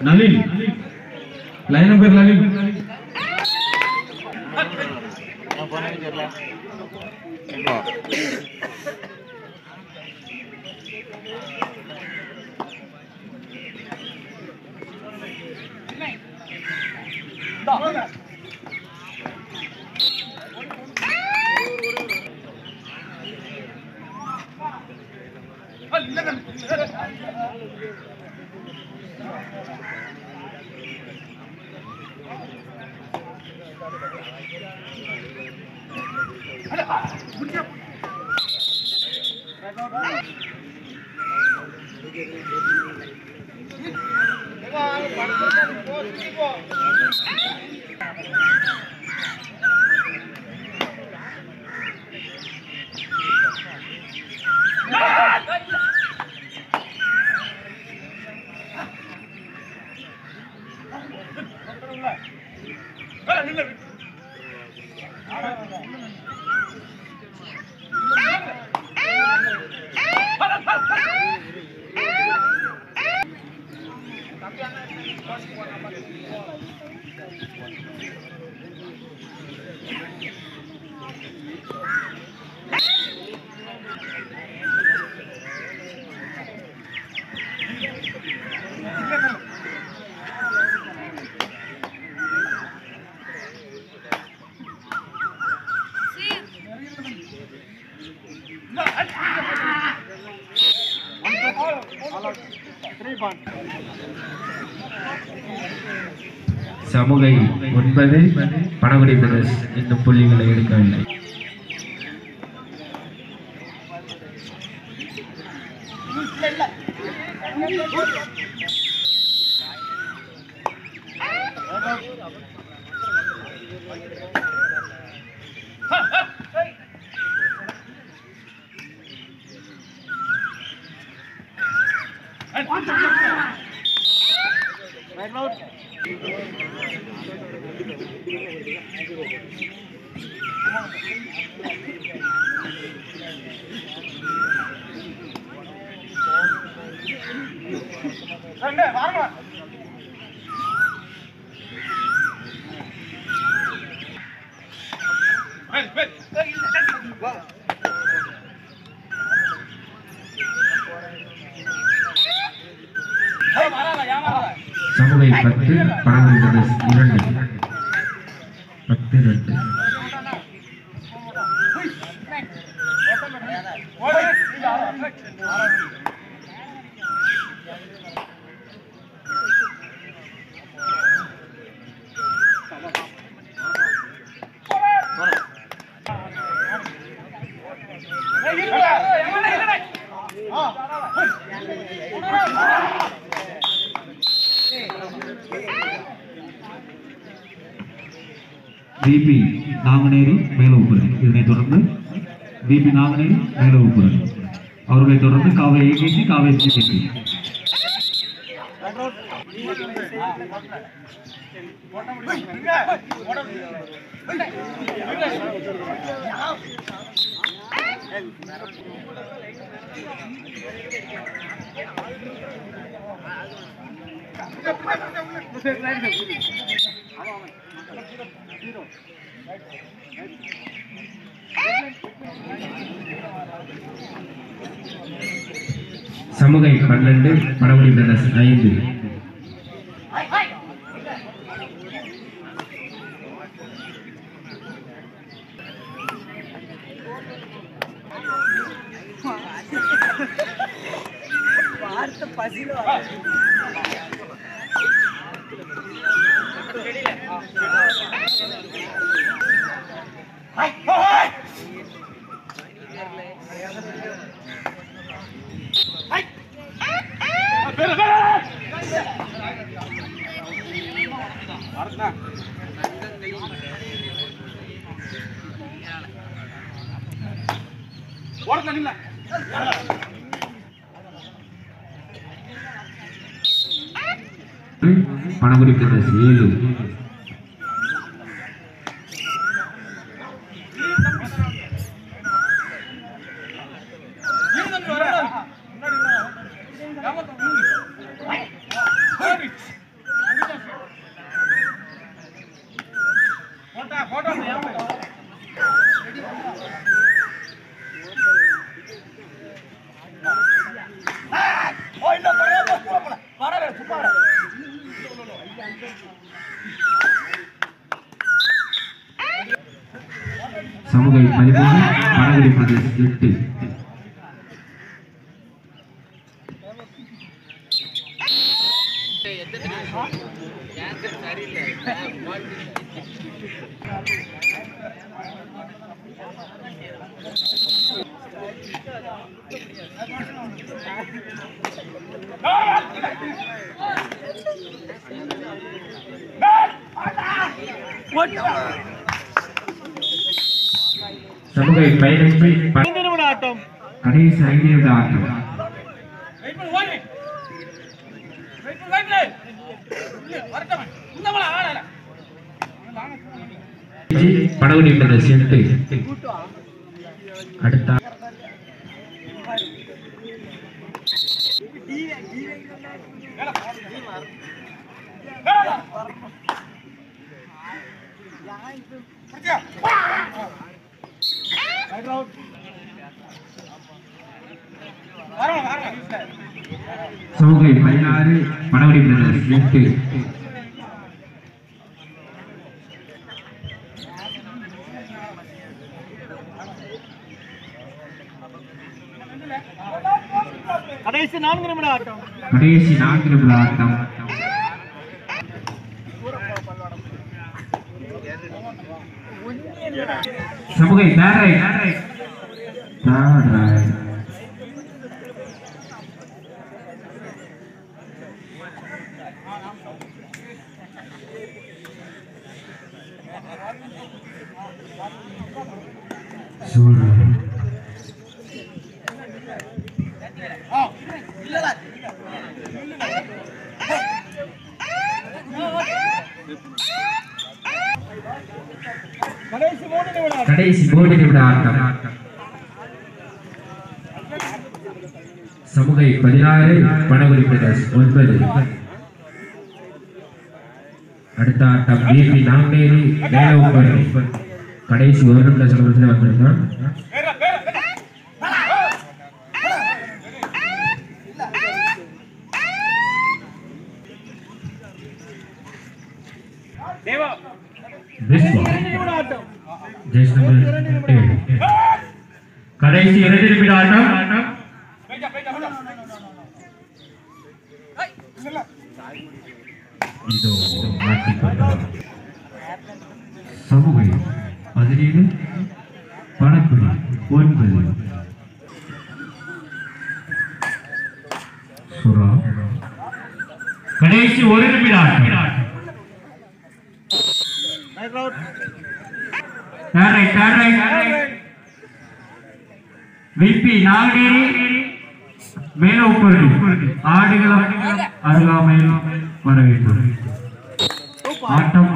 Nalin line number Nalin சமூகை ஒன்பது Panagudi brothers இன்னும் புள்ளிகளை எடுக்கவில்லை சமூகை பத்து பணகுடி பிரதர்ஸ் இரண்டு பத்து ரெண்டு விபி நாங்குநேரி மேலவப்புரணி இதனைத் தொடர்ந்து விபி நாங்குநேரி மேலவப்புரணி அவர்களை தொடர்ந்து காவை ஏகேசி காவை சிபிசி சமூகை பன்னெண்டு பணகுடி பிரதர்ஸ் ஐந்து பணகுடி பிரதர்ஸ் ஏழு சமூக பதிமூணு பணகுடி பிரதேசம் எட்டு சமூக பதினஞ்சு ப- ஆட்டம் கடைசி ஐந்து நிமிட ஆட்டம் படகுடி பிரதேசம் எட்டு அடுத்த சமூக பதினாறு படகுடி பிரதேசம் எட்டு கடைசி நான்கு நிமிட ஆட்டம் கடைசி நான்கு நிமிட ஆட்டம் சமூக தேரை தேரை சூழல் கடைசி மூணு நிமிட ஆட்டம் கடைசி மூன்று நிமிட ஆட்டம் சமூகை பதினாறு பணகுடி பிரதேஷ் ஒன்பது அடுத்த ஆட்டம் பிபி நாங்கேரி மேலோப்பர் கடைசி ஒரு நிமிட சமயத்தில் வந்திருக்கான் தேவா This one. நிமிட ஆட்டம் Just number eight. கடைசி இரண்டு நிமிட ஆட்டம் இதோ மாற்றிக்கொண்டார் சமூக பதினேழு பணக்குடி ஒன்பது சுறா கடைசி ஒரு நிமிட ஆட்டம் நைட் அவுட் தேரை தேரை விபி நாகேரி மேலோப்பருடி ஆடுகளம் அருகாமையில் வரவேற்பு ஆட்டம்